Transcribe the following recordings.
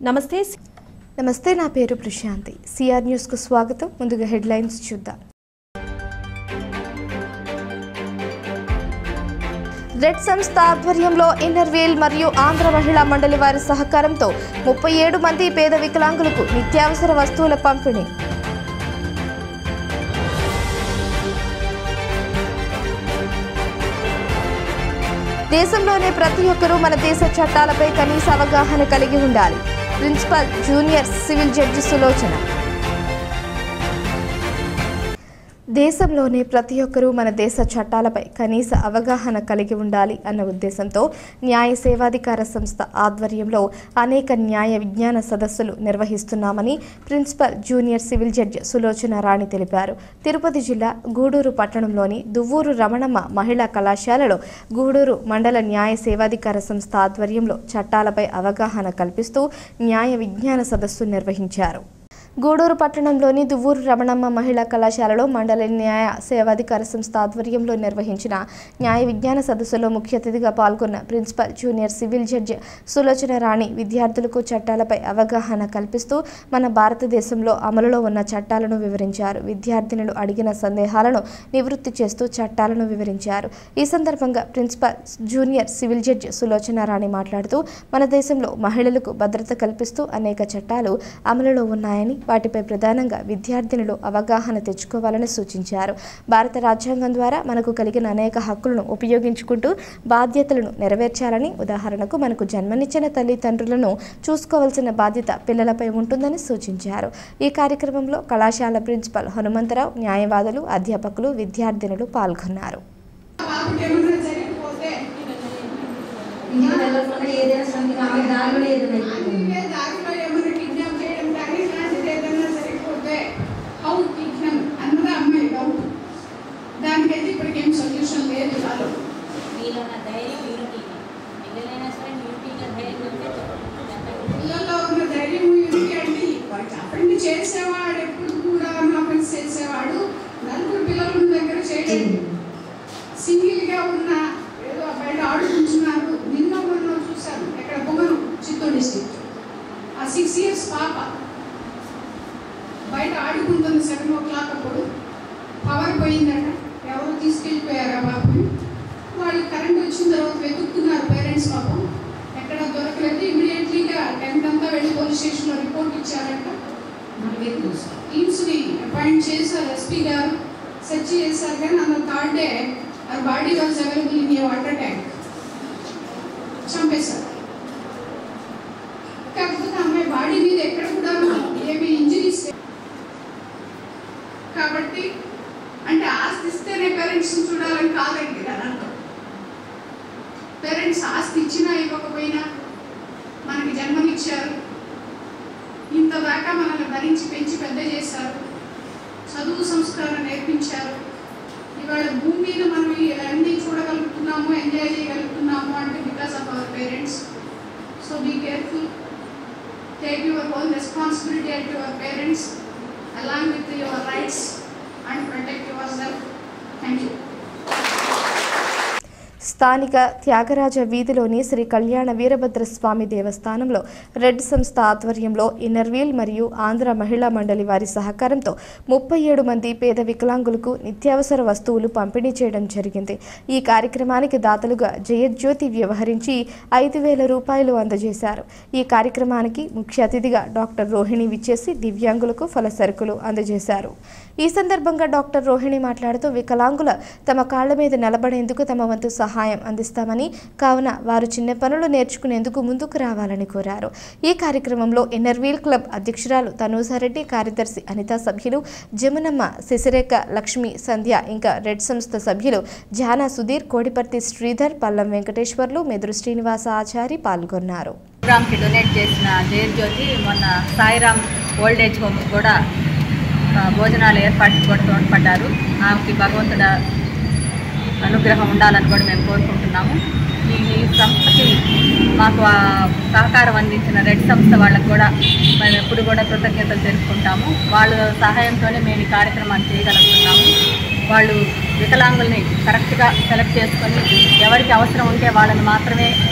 నమస్తే నమస్తే నా పేరు ప్రశాంతి సిఆర్ న్యూస్కు స్వాగతం ముందుగా హెడ్లైన్స్ చూద్దాం రెడ్ సంస్థ ఆధ్వర్యంలో ఇన్నర్వీల్ మరియు ఆంధ్ర మహిళా మండలి వారి సహకారంతో ముప్పై ఏడు మంది పేద వికలాంగులకు నిత్యావసర వస్తువుల పంపిణీ దేశంలోనే ప్రతి ఒక్కరూ మన దేశ చట్టాలపై కనీస అవగాహన కలిగి ఉండాలి principal junior civil judge Sulochana దేశంలోనే ప్రతి ఒక్కరూ మన దేశ చట్టాలపై కనీస అవగాహన కలిగి ఉండాలి అన్న ఉద్దేశంతో న్యాయ సేవాధికార సంస్థ ఆధ్వర్యంలో అనేక న్యాయ విజ్ఞాన సదస్సులు నిర్వహిస్తున్నామని principal junior civil judge Sulochana Rani తెలిపారు తిరుపతి జిల్లా గూడూరు పట్టణంలోని దువ్వూరు రమణమ్మ మహిళా కళాశాలలో గూడూరు మండల న్యాయ సేవాధికార సంస్థ ఆధ్వర్యంలో చట్టాలపై అవగాహన కల్పిస్తూ న్యాయ విజ్ఞాన సదస్సు నిర్వహించారు గూడూరు పట్టణంలోని దువ్వూరు రమణమ్మ మహిళా కళాశాలలో మండల న్యాయ సేవాధికార సంస్థ ఆధ్వర్యంలో నిర్వహించిన న్యాయ విజ్ఞాన సదస్సులో ముఖ్య అతిథిగా పాల్గొన్న principal junior civil judge Sulochana Rani విద్యార్థులకు చట్టాలపై అవగాహన కల్పిస్తూ మన భారతదేశంలో అమలులో ఉన్న చట్టాలను వివరించారు విద్యార్థినులు అడిగిన సందేహాలను నివృత్తి చేస్తూ చట్టాలను వివరించారు ఈ సందర్భంగా principal junior civil judge Sulochana Rani మాట్లాడుతూ మన దేశంలో మహిళలకు భద్రత కల్పిస్తూ అనేక చట్టాలు అమలులో ఉన్నాయని వాటిపై ప్రధానంగా విద్యార్థినులు అవగాహన తెచ్చుకోవాలని సూచించారు భారత రాజ్యాంగం ద్వారా మనకు కలిగిన అనేక హక్కులను ఉపయోగించుకుంటూ బాధ్యతలను నెరవేర్చాలని ఉదాహరణకు మనకు జన్మనిచ్చిన తల్లిదండ్రులను చూసుకోవాల్సిన బాధ్యత పిల్లలపై ఉంటుందని సూచించారు ఈ కార్యక్రమంలో కళాశాల ప్రిన్సిపల్ హనుమంతరావు న్యాయవాదులు అధ్యాపకులు విద్యార్థినులు పాల్గొన్నారు బాబుకి ఏమన్నా జరిగిపోతే ఇంటికి వెళ్ళకుండా ఏదైనా సంగతి ఆమె దారిలో ఏదైనా అయిపోయింది. అందుకే దారిలో ఏమైనా కిడ్నాప్ చేయడం కానీ ఇలాంటిది ఏదైనా జరిగిపోతే హౌ కిడ్నాప్ అన్నది అమ్మాయి డౌట్ దానికైతే ఇప్పటికేం సొల్యూషన్ లేదు వాళ్ళు మీలో ఉన్న ధైర్యం యూనిటీ పిల్లలైనా సరే యూనిటీగా ధైర్యం ఉంటే పిల్లల్లో ఉన్న ధైర్యం యూనిటీ అంటే వాడు అప్పటికి చేసేవాడు ఎప్పుడు కూడా ఆఫెన్స్ చేసేవాడు నలుగురు పిల్లలు ఉన్న దగ్గర చేయడం సింగిల్ గా ఉన్న ఏదో బయట ఆడుకుంటున్నారు నిన్న మొన్న చూశాను ఎక్కడ బొమ్మను చిత్తూరు డిస్ట్రిక్ట్ ఆ సిక్స్ ఇయర్స్ పాప బయట ఆడుకుంటుంది సెవెన్ ఓ క్లాక్ అప్పుడు పవర్ పోయిందట ఎవరు తీసుకెళ్ళిపోయారు ఆ బాబుని వాళ్ళు కరెంట్ వచ్చిన తర్వాత వెతుక్కున్నారు పేరెంట్స్ పాపం ఎక్కడ దొరకలేదు ఇమీడియట్లీగా టెన్త్ అంతా వెళ్ళి పోలీస్ స్టేషన్లో రిపోర్ట్ ఇచ్చారట మనకే తెలుసు టీమ్స్ని అపాయింట్ చేశారు ఎస్పీ గారు సెర్చ్ చేశారు కానీ అన్న థర్డ్ డే ఆ body was available in a water tank చంపేశారు కాకపోతే అమ్మాయి బాడీ మీద ఎక్కడ కూడా ఏమి ఇంజరీస్ కాబట్టి అంటే ఆస్తి ఇస్తేనే పేరెంట్స్ చూడాలని కాదండి దాని అర్థం పేరెంట్స్ ఆస్తి ఇచ్చినా ఇవ్వకపోయినా మనకి జన్మనిచ్చారు ఇంత దాకా మనల్ని భరించి పెంచి పెద్ద చేశారు చదువు సంస్కారం నేర్పించారు ఇవాళ భూమి మీద మనం ఇవన్నీ చూడగలుగుతున్నాము ఎంజాయ్ చేయగలుగుతున్నాము అంటే because of our parents so be careful take your own responsibility at your parents along with your rights and protect yourself thank you స్థానిక త్యాగరాజ వీధిలోని శ్రీ కళ్యాణ వీరభద్ర స్వామి దేవస్థానంలో రెడ్ సంస్థ ఆధ్వర్యంలో ఇన్నర్వీల్ మరియు ఆంధ్ర మహిళా మండలి వారి సహకారంతో ముప్పై ఏడు మంది పేద వికలాంగులకు నిత్యావసర వస్తువులు పంపిణీ చేయడం జరిగింది ఈ కార్యక్రమానికి దాతలుగా జయజ్యోతి వ్యవహరించి ఐదు వేల రూపాయలు అందజేశారు ఈ కార్యక్రమానికి ముఖ్య అతిథిగా డాక్టర్ రోహిణి విచ్చేసి దివ్యాంగులకు ఫల సరుకులు అందజేశారు ఈ సందర్భంగా డాక్టర్ రోహిణి మాట్లాడుతూ వికలాంగుల తమ కాళ్ల మీద నిలబడేందుకు తమ వంతు సహాయం అందిస్తామని కావున వారు చిన్న పనులు నేర్చుకునేందుకు ముందుకు రావాలని కోరారు ఈ కార్యక్రమంలో ఎన్నర్వీల్ క్లబ్ అధ్యక్షురాలు తనూసారెడ్డి కార్యదర్శి అనితా సభ్యులు జమునమ్మ శశిరేఖ లక్ష్మి సంధ్య ఇంకా రెడ్ సంస్థ సభ్యులు జానా సుధీర్ కోడిపర్తి శ్రీధర్ పల్లం వెంకటేశ్వర్లు మెదురు శ్రీనివాస ఆచారి పాల్గొన్నారు ప్రోగ్రామ్కి డొనేట్ చేసిన జయజ్యోతి మొన్న సాయిరామ్ ఓల్డ్ ఏజ్ హోమ్ కూడా ఆ, భోజనాలు ఏర్పాటు కూడా తోడ్పడ్డారు ఆమెకి భగవంతుడ అనుగ్రహం ఉండాలని కూడా మేము కోరుకుంటున్నాము ఈ ఈ సంస్థకి మాకు ఆ సహకారం అందించిన రెడ్ సంస్థ వాళ్ళకు కూడా మేము ఎప్పుడు కూడా కృతజ్ఞతలు తెలుపుకుంటాము వాళ్ళ సహాయంతోనే మేము ఈ కార్యక్రమాన్ని చేయగలుగుతున్నాము వాళ్ళు వికలాంగుల్ని కరెక్ట్గా సెలెక్ట్ చేసుకొని ఎవరికి అవసరం ఉంటే వాళ్ళని మాత్రమే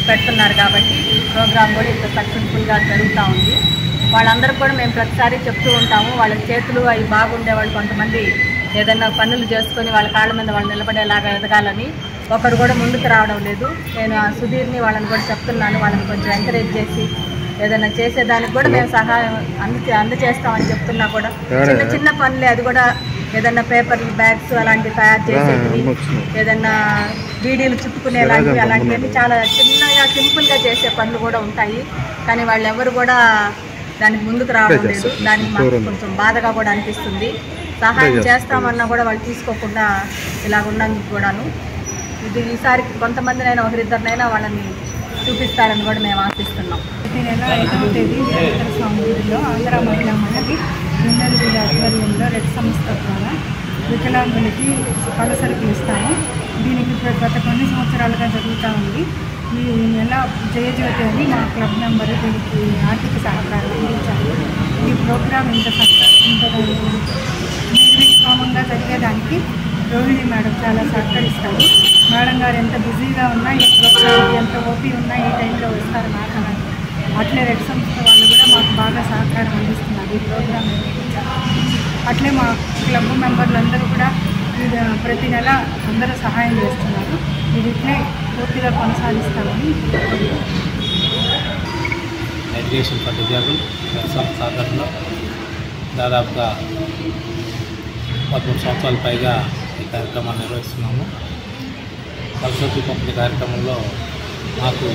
పెడుతున్నారు కాబట్టి ప్రోగ్రామ్ కూడా ఇంత సక్సెస్ఫుల్గా జరుగుతూ ఉంది వాళ్ళందరికీ కూడా మేము ప్రతిసారి చెప్తూ ఉంటాము వాళ్ళ చేతులు అవి బాగుండే వాళ్ళు కొంతమంది ఏదైనా పనులు చేసుకొని వాళ్ళ కాళ్ళ మీద వాళ్ళు నిలబడేలాగా ఎదగాలని ఒకరు కూడా ముందుకు రావడం లేదు నేను ఆ సుధీర్ని వాళ్ళని కూడా చెప్తున్నాను వాళ్ళని కొంచెం ఎంకరేజ్ చేసి ఏదైనా చేసేదానికి కూడా మేము సహాయం అంద అందజేస్తామని చెప్తున్నా కూడా చిన్న చిన్న పనులే అది కూడా ఏదైనా పేపర్ బ్యాగ్స్ అలాంటివి తయారు చేసేవి ఏదైనా బీడీలు చుట్టుకునేలాంటివి అలాంటివన్నీ చాలా చిన్నగా సింపుల్గా చేసే పనులు కూడా ఉంటాయి కానీ వాళ్ళు ఎవరు కూడా దానికి ముందుకు రావడం లేదు దానికి మాకు కొంచెం బాధగా కూడా అనిపిస్తుంది సహాయం చేస్తామన్నా కూడా వాళ్ళు తీసుకోకుండా ఇలాగ ఉన్నందుకు కూడాను ఇది ఈసారి కొంతమందినైనా ఒకరిద్దరినైనా వాళ్ళని చూపిస్తారని కూడా మేము ఆశిస్తున్నాం ప్రతి నెల ఐదవ తేదీ వీరేంద్ర స్వామి గుడిలో ఆంధ్ర మహిళా మండలి గుండెల వీళ్ళ ఆధ్వర్యంలో రెడ్ సంస్థ ద్వారా వికలాంగులకి పళ్ళ సరుకులు ఇస్తాము దీనికి ప్ర- గత కొన్ని సంవత్సరాలుగా జరుగుతూ ఉంది ఈ నెల జయజ్యోతి అని మా క్లబ్ మెంబర్ దీనికి ఆర్థిక సహకారం అందించారు ఈ ప్రోగ్రాం ఇంత సక్సెస్ ఇంత నిర్విక్రమంగా జరిగేదానికి రోహిణి మేడం చాలా సహకరిస్తారు మేడం గారు ఎంత బిజీగా ఉన్నా ఈ ప్రోగ్రామ్కి ఎంత ఓపీ ఉన్నా ఈ టైంలో వస్తారు మాట్లాడాలి అట్లే రెడ్ సంస్థ వాళ్ళు కూడా మాకు బాగా సహకారం అందిస్తున్నారు ఈ ప్రోగ్రాం నిర్వహించడానికి. అట్లే మా క్లబ్ మెంబర్లందరూ కూడా ఇది ప్రతి నెల అందరూ సహాయం చేస్తున్నారు ఇది ఇట్లే పూర్తిగా కొనసాగిస్తామని ఎడ్యుకేషన్ ఫర్ డిజేబుల్ సంస్థ ఆధ్వర్యంలో దాదాపుగా పదమూడు సంవత్సరాల పైగా ఈ కార్యక్రమాన్ని నిర్వహిస్తున్నాము సరస్వతి పంపిణీ కార్యక్రమంలో మాకు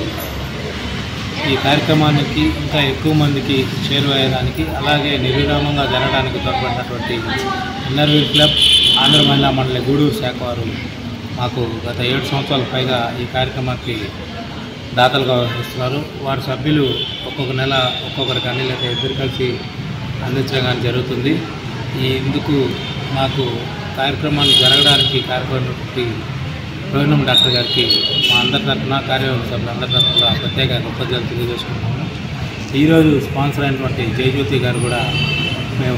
ఈ కార్యక్రమానికి ఇంకా ఎక్కువ మందికి చేరువయ్యేదానికి అలాగే నిర్విరామంగా జరగడానికి తోడ్పడినటువంటి ఇన్నర్వీల్ క్లబ్ ఆంధ్ర మహిళా మండలి గూడూరు శాఖ వారు మాకు గత ఏడు సంవత్సరాల పైగా ఈ కార్యక్రమానికి దాతలుగా వ్యవహరిస్తున్నారు వారి సభ్యులు ఒక్కొక్క నెల ఒక్కొక్కరికి అన్ని లేదా ఇద్దరు కలిసి అందించడం కానీ జరుగుతుంది ఈ ఇందుకు మాకు కార్యక్రమాన్ని జరగడానికి కార్యక్రమం రోహిణం డాక్టర్ గారికి మా అందరి తరఫున కార్యవర్గ సభ్యులందరి తరఫున ప్రత్యేక కృతజ్ఞతలు తెలియజేసుకుంటున్నాము ఈరోజు స్పాన్సర్ అయినటువంటి జయజ్యోతి గారు కూడా మేము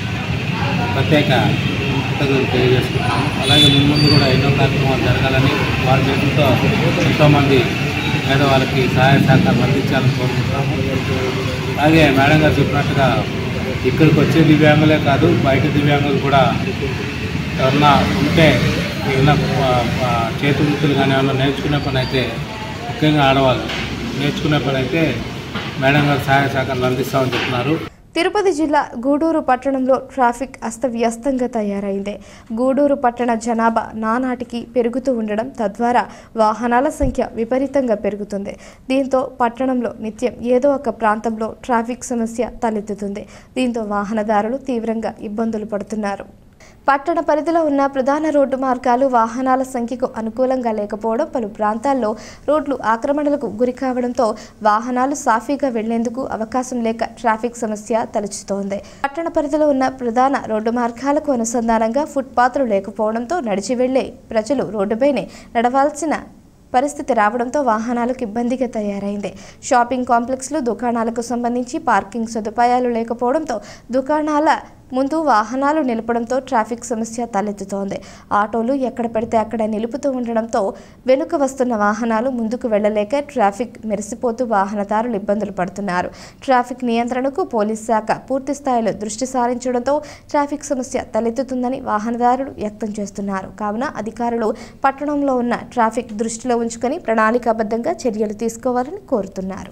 ప్రత్యేక కృతజ్ఞతలు తెలియజేసుకుంటున్నాము అలాగే ముందు ముందు కూడా ఎన్నో కార్యక్రమాలు జరగాలని వారి చేతులతో ఎంతోమంది పేదవాళ్ళకి సహాయ సహకారం అందించాలని కోరుకుంటున్నాము అలాగే మేడం గారు చెప్పినట్టుగా ఇక్కడికి వచ్చే దివ్యాంగులే కాదు బయట దివ్యాంగులు కూడా ఎవరన్నా ఉంటే ఏమన్నా చేతి వృత్తులు కానీ ఏమన్నా నేర్చుకునే పని అయితే ముఖ్యంగా ఆడవాళ్ళు నేర్చుకునే పని అయితే మేడం గారు సహాయ సహకారాలు అందిస్తామని చెప్తున్నారు తిరుపతి జిల్లా గూడూరు పట్టణంలో ట్రాఫిక్ అస్తవ్యస్తంగా తయారైంది గూడూరు పట్టణ జనాభా నానాటికి పెరుగుతూ ఉండడం తద్వారా వాహనాల సంఖ్య విపరీతంగా పెరుగుతుంది దీంతో పట్టణంలో నిత్యం ఏదో ఒక ప్రాంతంలో ట్రాఫిక్ సమస్య తలెత్తుతుంది దీంతో వాహనదారులు తీవ్రంగా ఇబ్బందులు పడుతున్నారు పట్టణ పరిధిలో ఉన్న ప్రధాన రోడ్డు మార్గాలు వాహనాల సంఖ్యకు అనుకూలంగా లేకపోవడం పలు ప్రాంతాల్లో రోడ్లు ఆక్రమణలకు గురి కావడంతో వాహనాలు సాఫీగా వెళ్లేందుకు అవకాశం లేక ట్రాఫిక్ సమస్య తలెత్తుతోంది పట్టణ పరిధిలో ఉన్న ప్రధాన రోడ్డు మార్గాలకు అనుసంధానంగా ఫుట్పాత్లు లేకపోవడంతో నడిచి వెళ్లే ప్రజలు రోడ్డుపైనే నడవాల్సిన పరిస్థితి రావడంతో వాహనాలకు ఇబ్బందిగా తయారైంది షాపింగ్ కాంప్లెక్స్లు దుకాణాలకు సంబంధించి పార్కింగ్ సదుపాయాలు లేకపోవడంతో దుకాణాల ముందు వాహనాలు నిలపడంతో ట్రాఫిక్ సమస్య తలెత్తుతోంది ఆటోలు ఎక్కడ పడితే అక్కడ నిలుపుతూ ఉండడంతో వెనుక వస్తున్న వాహనాలు ముందుకు వెళ్లలేక ట్రాఫిక్ మెరిసిపోతూ వాహనదారులు ఇబ్బందులు పడుతున్నారు ట్రాఫిక్ నియంత్రణకు పోలీస్ శాఖ పూర్తి స్థాయిలో దృష్టి సారించడంతో ట్రాఫిక్ సమస్య తలెత్తుతుందని వాహనదారులు వ్యక్తం చేస్తున్నారు కావున అధికారులు పట్టణంలో ఉన్న ట్రాఫిక్ దృష్టిలో ఉంచుకొని ప్రణాళికాబద్ధంగా చర్యలు తీసుకోవాలని కోరుతున్నారు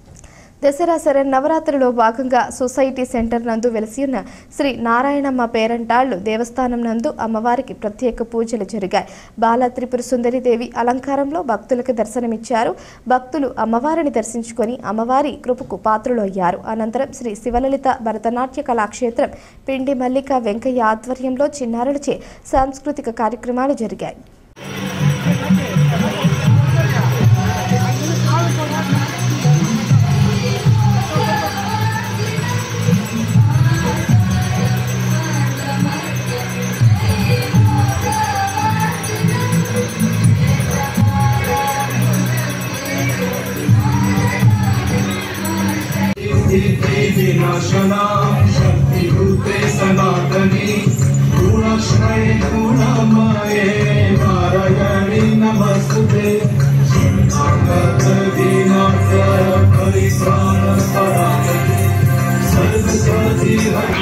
దసరా సరే నవరాత్రిలో భాగంగా సొసైటీ సెంటర్ నందు వెలిసి ఉన్న శ్రీ నారాయణమ్మ పేరంటాళ్లు దేవస్థానం నందు అమ్మవారికి ప్రత్యేక పూజలు జరిగాయి బాల త్రిపుర సుందరి దేవి అలంకారంలో భక్తులకు దర్శనమిచ్చారు భక్తులు అమ్మవారిని దర్శించుకొని అమ్మవారి కృపకు పాత్రులు అయ్యారు అనంతరం శ్రీ శివలలిత భరతనాట్య కళాక్షేత్రం పిండి మల్లిక వెంకయ్య ఆధ్వర్యంలో చిన్నారులచే సాంస్కృతిక కార్యక్రమాలు జరిగాయి विनाशना शक्तिभूते सनातनी गुणश्रये गुणमये नारायणी नमस्ते भक्तदीनाथ परित्राणपरायणे सर्वसाधि हरि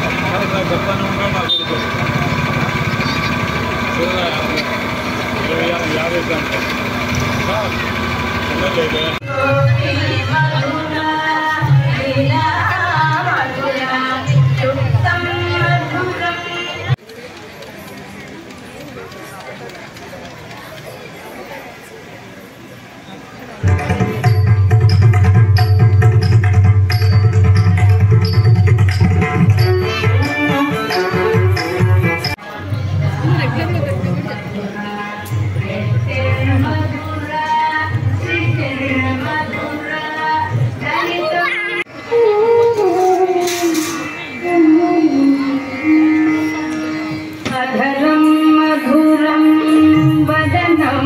మధురం మధురం వదనం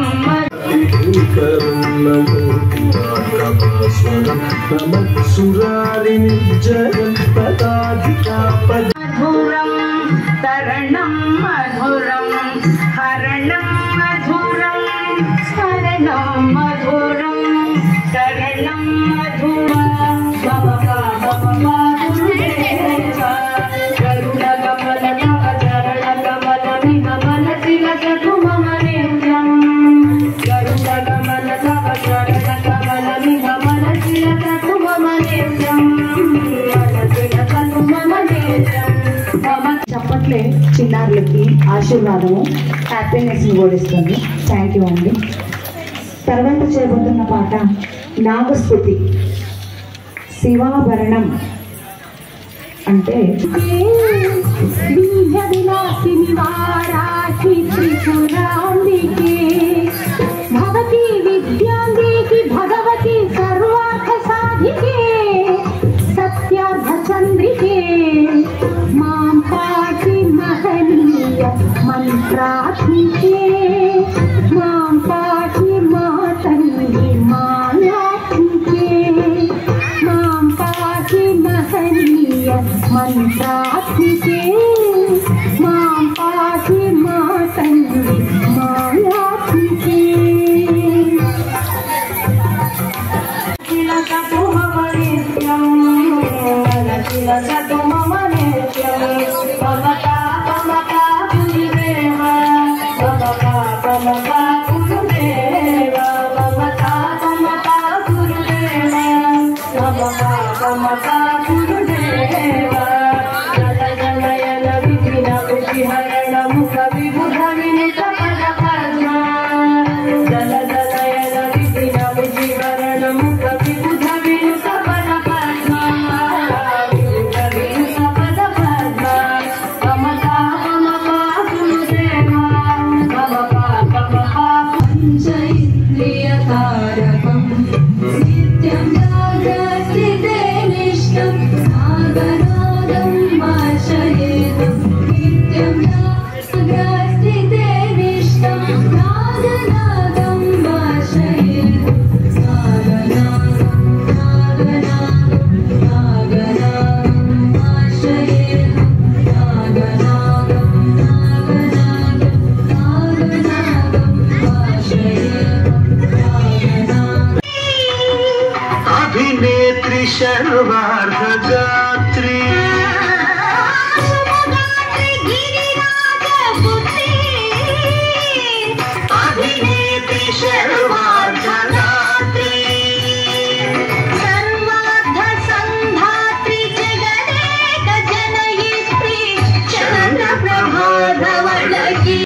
మధురం తరణం మధురం హరణం మధురం స్మరణం మధురం శరణం మధురం బబ బబ గురుదేవ గరుడ కమల నవ చరణ కమల విమల తిలకటు మమ నేత్రం గరుడ కమల నవ చరణ కమల విమల తిలకటు మమ నేత్రం మమ తిలకటు మమ నేత్రం మమ చప్పట్లే చిన్నారులకి ఆశీర్వాదము హ్యాపీనెస్ ఓడిస్తుంది థ్యాంక్ యూ అండి తర్వాత చేయబోతున్న పాట నాగస్థుతి శివాభరణం అంటే విలాసిని వారాసి త్రిపురాంబికే భవతి విద్యాంబికి భగవతి సర్వార్థ సాధికే సత్యార్థ చంద్రికే మాం పాటి మహనీయ మంత్రాత్మికే మాం పాటి మాతంగి మాయాత్మికే మాం పాటి మహనీయ మంత్రాత్మికే మాం పాటి మాతంగి మాయాత్మికే తిలకపు మమ నిత్యం తిలకపు మమ నిత్యం మమతా మమతా గురుదేవ మమతా మమతా గురుదేవ మమతా మమతా గురుదేవ మమతా మమతా గురుదేవ జల జలయన విఘ్న ఉపహరణ ముఖ విబుధ వినిత పద పద్మ జల జలయన విఘ్న ఉపహరణ ముఖ విబుధ వినిత పద పద్మ విబుధ వినిత పద పద్మ మమతా మమతా గురుదేవ మమతా మమతా పంచైత్రియతారకం నిత్యం జాగృతితే నిష్టం నాగనాదం వాశయేతం నిత్యం జాగృతితే నిష్టం నాగనాదం వాశయేతం నాగనాదం నాగనాదం నాగనాదం వాశయేతం నాగనాదం నాగనాదం నాగనాదం వాశయేతం నాగనాదం अभिनेत्री सर्वार्धगात्री अभिनेत्री सर्वार्धगात्री చంద్రప్రభోధవళకి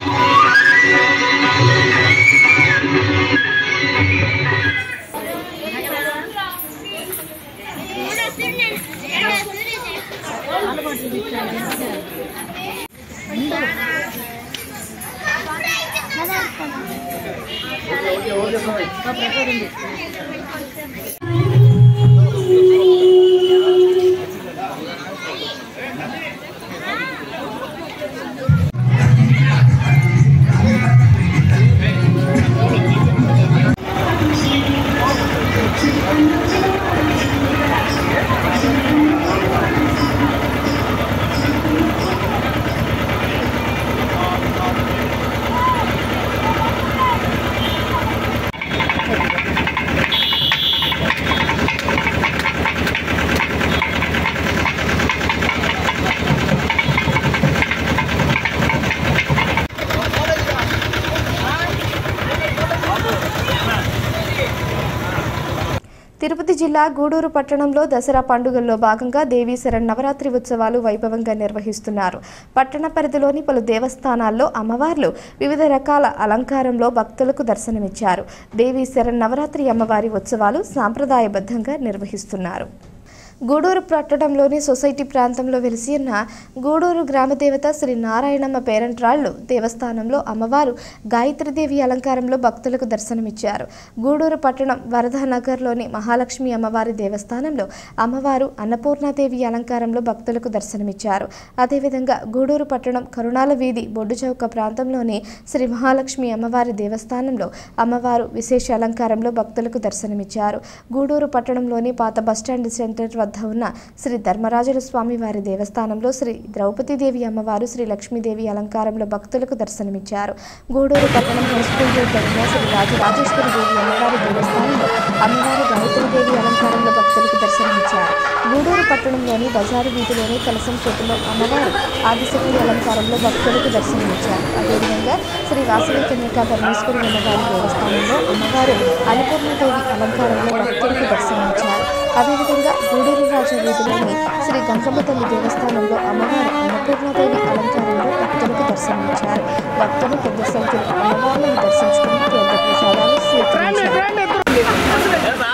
జిల్లా గూడూరు పట్టణంలో దసరా పండుగల్లో భాగంగా దేవీ శరన్నవరాత్రి ఉత్సవాలు వైభవంగా నిర్వహిస్తున్నారు పట్టణ పరిధిలోని పలు దేవస్థానాల్లో అమ్మవార్లు వివిధ రకాల అలంకారంలో భక్తులకు దర్శనమిచ్చారు దేవీ శరన్నవరాత్రి అమ్మవారి ఉత్సవాలు సాంప్రదాయబద్ధంగా నిర్వహిస్తున్నారు గూడూరు పట్టణంలోని సొసైటీ ప్రాంతంలో వెలిసి ఉన్న గూడూరు గ్రామదేవత శ్రీ నారాయణమ్మ పేరంట్రాళ్లు దేవస్థానంలో అమ్మవారు గాయత్రీదేవి అలంకారంలో భక్తులకు దర్శనమిచ్చారు గూడూరు పట్టణం వరదానగర్లోని మహాలక్ష్మి అమ్మవారి దేవస్థానంలో అమ్మవారు అన్నపూర్ణాదేవి అలంకారంలో భక్తులకు దర్శనమిచ్చారు అదేవిధంగా గూడూరు పట్టణం కరుణాల వీధి బొడ్డు చౌక ప్రాంతంలోని శ్రీ మహాలక్ష్మి అమ్మవారి దేవస్థానంలో అమ్మవారు విశేష అలంకారంలో భక్తులకు దర్శనమిచ్చారు గూడూరు పట్టణంలోని పాత బస్టాండ్ సెంటర్ వద్ద ఉన్న శ్రీ ధర్మరాజుల స్వామి వారి దేవస్థానంలో శ్రీ ద్రౌపదీదేవి అమ్మవారు శ్రీ లక్ష్మీదేవి అలంకారంలో భక్తులకు దర్శనమిచ్చారు గూడూరు పట్టణం హైస్కూల్ రోడ్ దగ్గర శ్రీ రాజరాజేశ్వరి దేవి అమ్మవారి దేవస్థానంలో అమ్మవారు గాయత్రీదేవి అలంకారంలో భక్తులకు దర్శనమిచ్చారు గూడూరు పట్టణంలోని బజారు వీధిలోని కలసం చెట్టులో అమ్మవారు ఆదిశక్తి అలంకారంలో భక్తులకు దర్శనమిచ్చారు అదేవిధంగా శ్రీ వాసవి కన్యకా పరమేశ్వరి అమ్మవారి దేవస్థానంలో అమ్మవారు అన్నపూర్ణదేవి అలంకారంలో భక్తులకు దర్శనమిచ్చారు అదేవిధంగా గూడూరు రాజ వీధిలోని శ్రీ గంగమ్మ తల్లి దేవస్థానంలో అమ్మవారు అన్నపూర్ణదేవి అలంకారంలో భక్తులకు దర్శనమిచ్చారు భక్తులు పెద్ద సంఖ్యలో అమ్మవారిని దర్శించుకుని తీర్థ ప్రసాదాలు స్వీకరించారు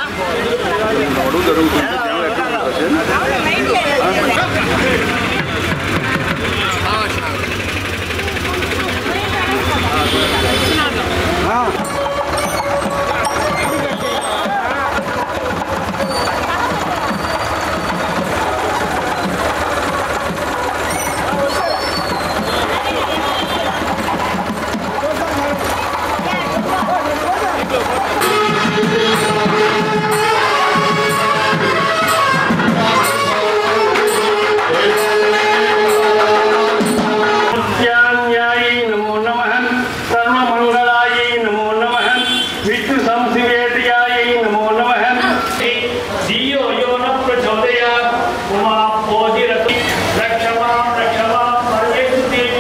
నిత్యాన్యాయై నమో నమః సర్వమంగళాయై నమో నమః విష్ణు సంసివేటయాయై నమో నమః ధియో యో న ప్రచోదయాత్ ఉమా పోజిరతి రక్షమా రక్షమా పరమేశ్వరి దేవి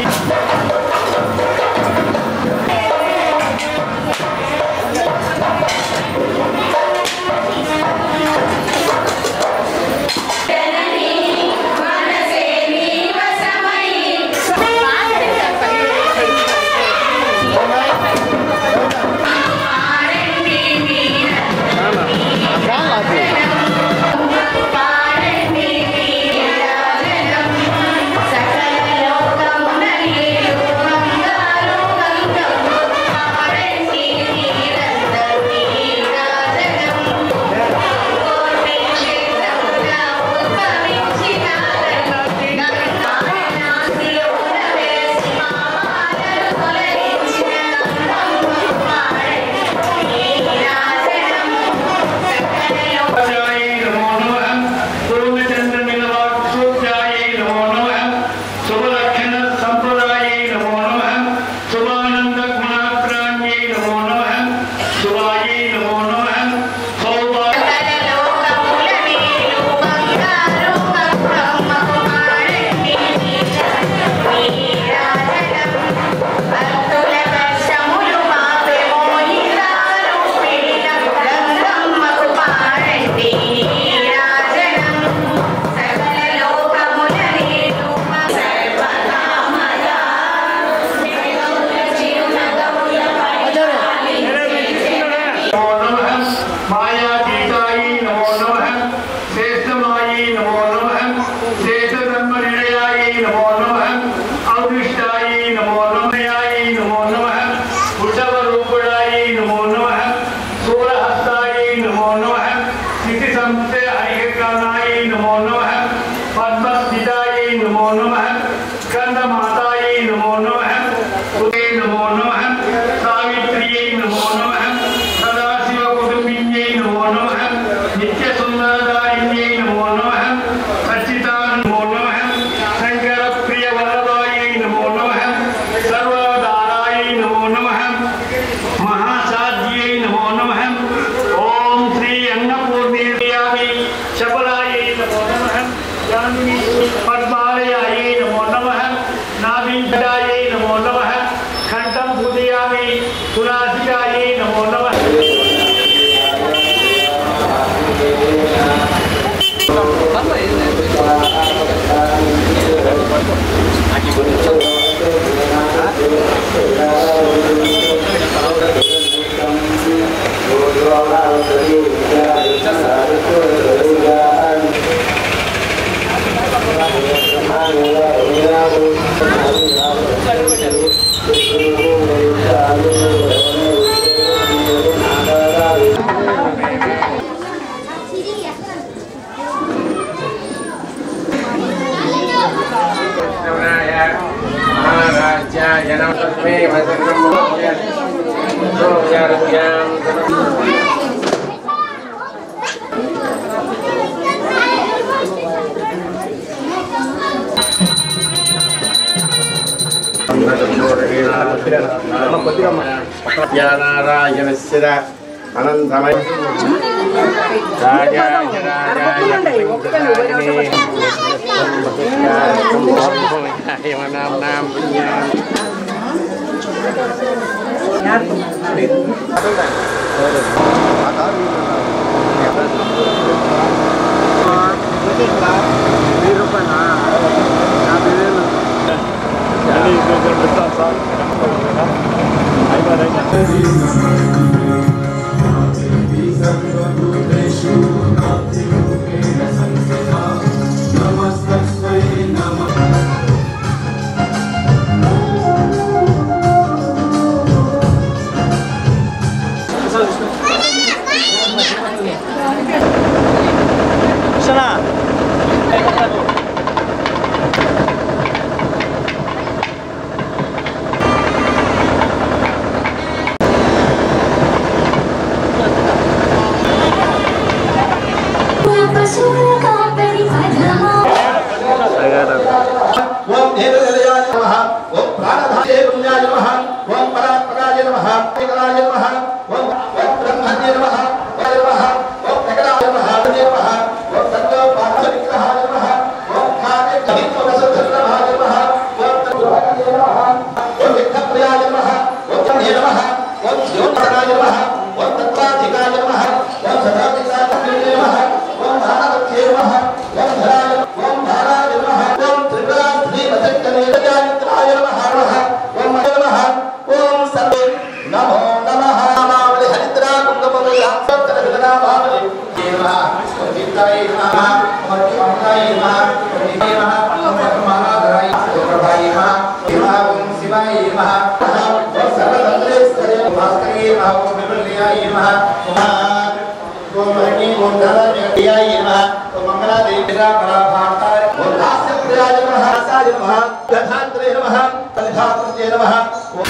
ధ్యాయై నమో నమః పూర్ణచంద్రమిలవాక్షోధ్యాయై నమో నమః శుభలక్షణ సంప్రదాయై నమో నమః శుభానంద గుణాగ్రాణ్యై నమో నమః శుభాయై నమో నమః సౌభాగ్య నమో నమః మాయాతీతాయై నమో నమః శ్రేష్టమాయై నమో నమః శ్రేష్టధర్మనిలయాయై నమో నమః ఔదిష్టాయై నమో నమయాయై నమో నమః వృషభరూపుడాయై నమో నమః శూలహస్తాయై నమో నమః స్థితి సంస్థ హరికానాయై నమో నమః పద్మస్థితాయై నమో నమః స్కందమాతాయై నమో నమః ఉదయ నమో నమః సావిత్ర్యై నమో నమః సదాశివ కుటుంబిన్యై నమో నమః నిత్య సుందరదాయిన్యై నమో నమః సచ్చితా నమో నమః శంకర ప్రియ వల్లభాయై నమో నమః సర్వదారాయై నమో నమః మహాసాధ్యై నమో నమః ఓం శ్రీ అన్నపూర్ణేయామి శబలాయై నమో నమః యామిని పద్మాలయాయై నమో నమః నా నారాయణస్య అనంతమయ రాజాయ రాజాయ నాం ఓం దేవదేవయాయ నమః ఓం ప్రాణధాయ పుణ్యాయ నమః ఓం పరాత్పరాయ నమః ఏకరాయ నమః ఓం ఓం బ్రహ్మణ్య నమః ఓం నమః ఓం ప్రకటాయ నమః హరే నమః ఓం సర్వ పాఠ విగ్రహాయ నమః ఓం ఖ్యాతే కహిత్వ వసుధర్మహాయ నమః ఓం తత్వహాయ నమః ఓం విఘ్నప్రియాయ నమః ఓం ధన్య నమః ఓం జ్యోతిరాయ నమః ఓం తత్వాధికాయ నమః ఓం సదాధికాయ నమః ఓం ధానవత్యే నమః ఓం ధరాయ ఓం ధారాయ నమః ఓం త్రిపురాధ్రీమచక్కనేయాయ నమః నమః ఓం నమః ఓం సర్వే నమో నమః మామలి హరిద్రా కుంగమల యాసత్తర విదనా మామలి నమః ఓం చిత్తాయ నమః ఓం చిత్తాయ నమః ఓం చిత్తాయ నమః ఓం మహాధరాయ ఓం ప్రభాయ నమః నమః ఓం శివాయ నమః ఓం సర్వతంత్రేశ్వరే భాస్కరే నమః ఓం విమల్యాయ నమః ఓం హరి ఓం ధనవ్యాయ నమః ఓం మంగళాదేవి పరాభాంతాయ ఓం దాస్యప్రియాయ నమః దాసాయ నమః గధాత్రే నమః తల్ధాత్రే నమః ఓం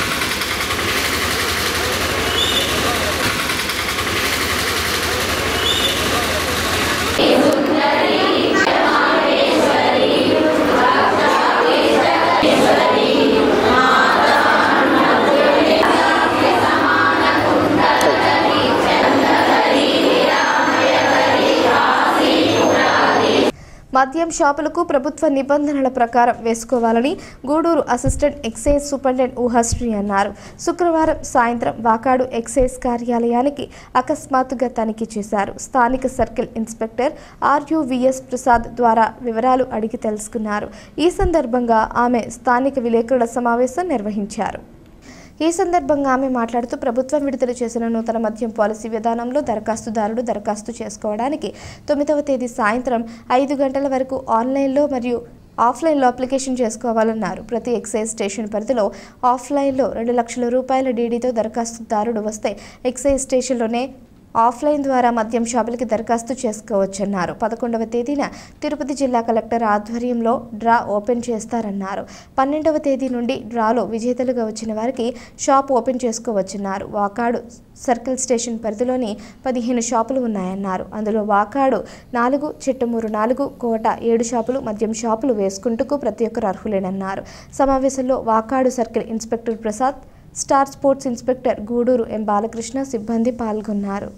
మద్యం షాపులకు ప్రభుత్వ నిబంధనల ప్రకారం వేసుకోవాలని Gudur assistant excise superintendent Uhasri అన్నారు శుక్రవారం సాయంత్రం వాకాడు ఎక్సైజ్ కార్యాలయానికి అకస్మాత్తుగా తనిఖీ చేశారు స్థానిక సర్కిల్ ఇన్స్పెక్టర్ ఆర్యువిఎస్ ప్రసాద్ ద్వారా వివరాలు అడిగి తెలుసుకున్నారు ఈ సందర్భంగా ఆమె స్థానిక విలేకరుల సమావేశం నిర్వహించారు ఈ సందర్భంగా ఆమె మాట్లాడుతూ ప్రభుత్వం విడుదల చేసిన నూతన మద్యం పాలసీ విధానంలో దరఖాస్తుదారుడు దరఖాస్తు చేసుకోవడానికి తొమ్మిదవ తేదీ సాయంత్రం ఐదు గంటల వరకు ఆన్లైన్లో మరియు ఆఫ్లైన్లో అప్లికేషన్ చేసుకోవాలన్నారు ప్రతి ఎక్సైజ్ స్టేషన్ పరిధిలో ఆఫ్లైన్లో రెండు లక్షల రూపాయల డీడీతో దరఖాస్తుదారుడు వస్తే ఎక్సైజ్ స్టేషన్లోనే ఆఫ్లైన్ ద్వారా మద్యం షాపులకి దరఖాస్తు చేసుకోవచ్చన్నారు పదకొండవ తేదీన తిరుపతి జిల్లా కలెక్టర్ ఆధ్వర్యంలో డ్రా ఓపెన్ చేస్తారన్నారు పన్నెండవ తేదీ నుండి డ్రాలో విజేతలుగా వచ్చిన వారికి షాప్ ఓపెన్ చేసుకోవచ్చన్నారు వాకాడు సర్కిల్ స్టేషన్ పరిధిలోని పదిహేను షాపులు ఉన్నాయన్నారు అందులో వాకాడు నాలుగు చిట్టమూరు నాలుగు కోట ఏడు షాపులు మద్యం షాపులు వేసుకుంటూ ప్రతి ఒక్కరు అర్హులేనన్నారు సమావేశంలో Vakadu circle inspector Prasad star sports inspector Gudur M Balakrishna సిబ్బంది పాల్గొన్నారు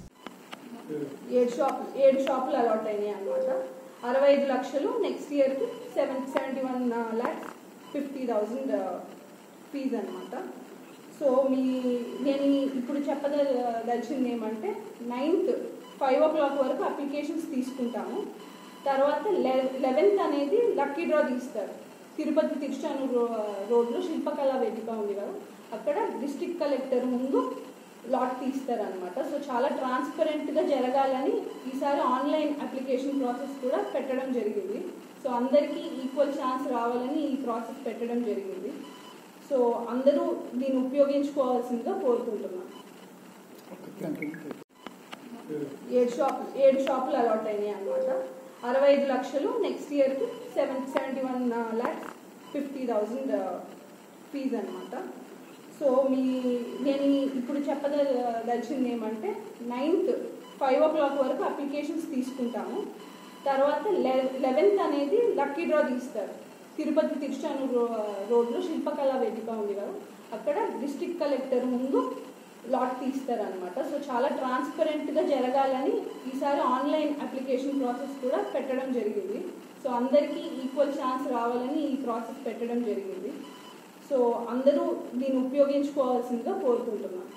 ఏడు షాప్ ఏడు షాపులు అలాట్ అయినాయి అనమాట అరవై ఐదు లక్షలు నెక్స్ట్ ఇయర్కి seven seventy one lakhs fifty thousand fees అనమాట సో మీ నేను ఇప్పుడు చెప్పదలిచింది ఏమంటే నైన్త్ ఫైవ్ ఓ క్లాక్ వరకు అప్లికేషన్స్ తీసుకుంటాము తర్వాత లెవెన్త్ అనేది లక్కీ డ్రా తీస్తారు తిరుపతి తిరుచానూరు రో- రోడ్లో శిల్పకళా వేదిక ఉంది కదా అక్కడ డిస్ట్రిక్ట్ కలెక్టర్ ముందు లాట్ తీస్తారనమాట సో చాలా ట్రాన్స్పరెంట్గా జరగాలని ఈసారి ఆన్లైన్ అప్లికేషన్ ప్రాసెస్ కూడా పెట్టడం జరిగింది సో సో అందరికీ ఈక్వల్ ఛాన్స్ రావాలని ఈ ప్రాసెస్ పెట్టడం జరిగింది సో అందరూ దీన్ని ఉపయోగించుకోవాల్సిందిగా కోరుకుంటున్నాను ఏడు షాప్ ఏడు షాపులు అలాట్ అయినాయి అనమాట అరవై ఐదు లక్షలు నెక్స్ట్ ఇయర్కి seven seventy one lakhs fifty thousand fees అనమాట సో మీ నేను ఈ- ఇప్పుడు చెప్పదలిచింది ఏమంటే నైన్త్ ఫైవ్ ఓ క్లాక్ వరకు అప్లికేషన్స్ తీసుకుంటాము తర్వాత లెవెన్త్ అనేది లక్కీ డ్రా తీస్తారు తిరుపతి తిరుచానూరు రో- రోడ్లో శిల్పకళా వేదిక ఉంది కదా అక్కడ డిస్ట్రిక్ట్ కలెక్టర్ ముందు లాట్ తీస్తారనమాట సో చాలా ట్రాన్స్పరెంట్గా జరగాలని ఈసారి ఆన్లైన్ అప్లికేషన్ ప్రాసెస్ కూడా పెట్టడం జరిగింది సో అందరికీ ఈక్వల్ ఛాన్స్ రావాలని ఈ ప్రాసెస్ పెట్టడం జరిగింది సో అందరూ దీన్ని ఉపయోగించుకోవాల్సిందిగా కోరుకుంటున్నాను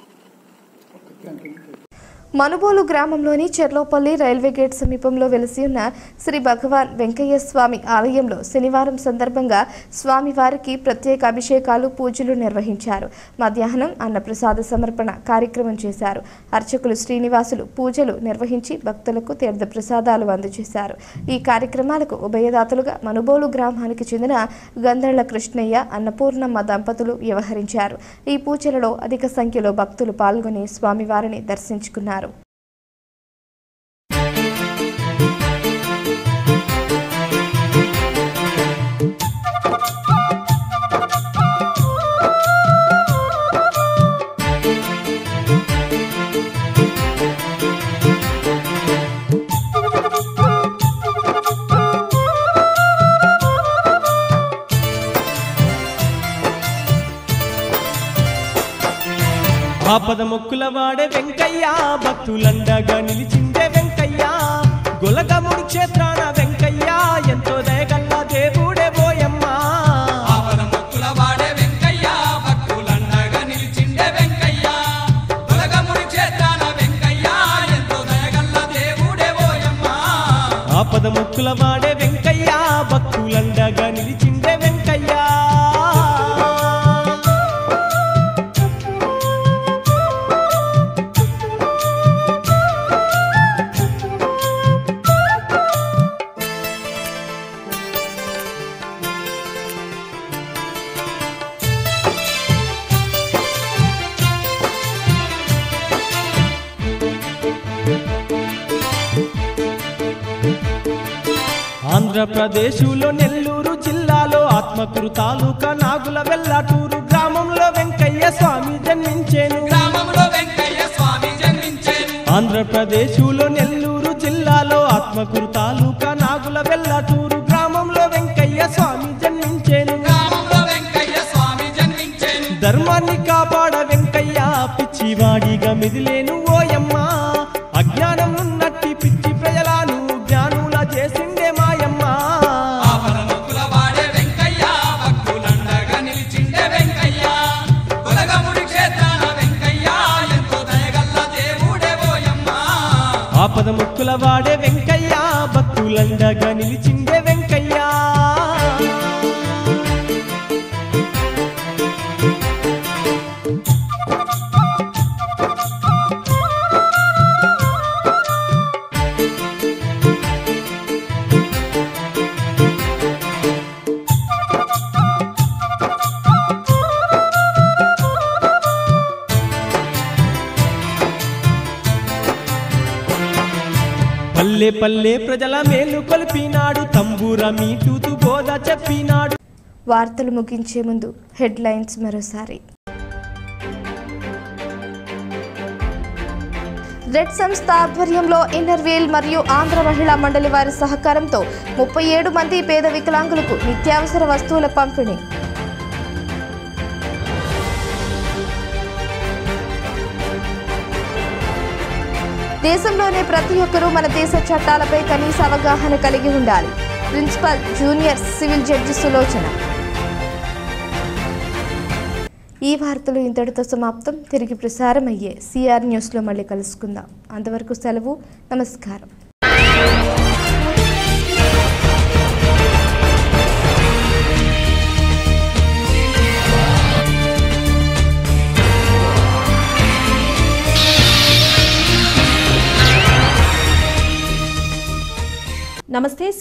మనుబోలు గ్రామంలోని చెర్లోపల్లి రైల్వే గేట్ సమీపంలో వెలిసి ఉన్న శ్రీ భగవాన్ వెంకయ్య స్వామి ఆలయంలో శనివారం సందర్భంగా స్వామివారికి ప్రత్యేక అభిషేకాలు పూజలు నిర్వహించారు మధ్యాహ్నం అన్నప్రసాద సమర్పణ కార్యక్రమం చేశారు అర్చకులు శ్రీనివాసులు పూజలు నిర్వహించి భక్తులకు తీర్థ ప్రసాదాలు అందజేశారు ఈ కార్యక్రమాలకు ఉభయదాతలుగా మనుబోలు గ్రామానికి చెందిన గంధళ్ల కృష్ణయ్య అన్నపూర్ణమ్మ దంపతులు వ్యవహరించారు ఈ పూజలలో అధిక సంఖ్యలో భక్తులు పాల్గొని స్వామివారిని దర్శించుకున్నారు ఆపద మొక్కుల వాడే వెంకయ్య భక్తులండగా నిలిచిందే వెంకయ్య గొలగముడి క్షేత్రాన వెంకయ్య ఎంతో దయగల్ల దేవుడే పోయమ్మ ఆపద మొక్కుల వాడే వెంకయ్య భక్తులండగా నిలిచిండే వెంకయ్య తొలగముడి చేతాన వెంకయ్య ఎంతో దయగల్ల దేవుడే ఓయమ్మ ఆపద మొక్కుల వాడే వెంకయ్య భక్తులండగా నిలిచిందే వెంకయ్య ఆంధ్రప్రదేశులో నెల్లూరు జిల్లాలో ఆత్మకూరు తాలూకా నాగుల వెల్లాటూరు గ్రామంలో వెంకయ్య స్వామి జన్మించేను గ్రామంలో వెంకయ్య స్వామి జన్మించేను ఆంధ్రప్రదేశులో నెల్లూరు జిల్లాలో ఆత్మకూరు తాలూకా నాగుల వెల్లాటూరు గ్రామంలో వెంకయ్య స్వామి జన్మించేను గ్రామంలో వెంకయ్య స్వామి జన్మించేను ధర్మాన్ని కాపాడ వెంకయ్య పిచ్చివాడిగా మెదిలేను ఓయమ్మ అజ్ఞానం ఉన్నట్టి పిచ్చి ప్రజలను జ్ఞానుల చేసిండే మాయమ్మ ఆపద మొక్కుల వాడే వెంకయ్య భక్తులండగా నిలిచిండే వెంకయ్య తొలగముడి చేతాన వెంకయ్య ఎంతో దయగల్ల దేవుడే ఓయమ్మ ఆపద ముక్కుల వాడే వెంకయ్య భక్తులండగా నిలిచిండే వెంకయ్య పల్లె పల్లె ప్రజల మేలు కొలిపినాడు తంబూర మీటూతు బోధ చెప్పినాడు వార్తలు ముగించే ముందు హెడ్లైన్స్ మరోసారి రెడ్ సంస్థ ఆధ్వర్యంలో ఇన్నర్వీల్ మరియు ఆంధ్ర మహిళా మండలి వారి సహకారంతో ముప్పై ఏడు మంది పేద వికలాంగులకు నిత్యావసర వస్తువుల పంపిణీ దేశంలోనే ప్రతి ఒక్కరూ మన దేశ చట్టాలపై కనీస అవగాహన కలిగి ఉండాలి principal junior civil judge Sulochana ఈ వార్తలు ఇంతటితో సమాప్తం తిరిగి ప్రసారం అయ్యే సిఆర్ న్యూస్లో మళ్ళీ కలుసుకుందాం అంతవరకు సెలవు నమస్కారం నమస్తే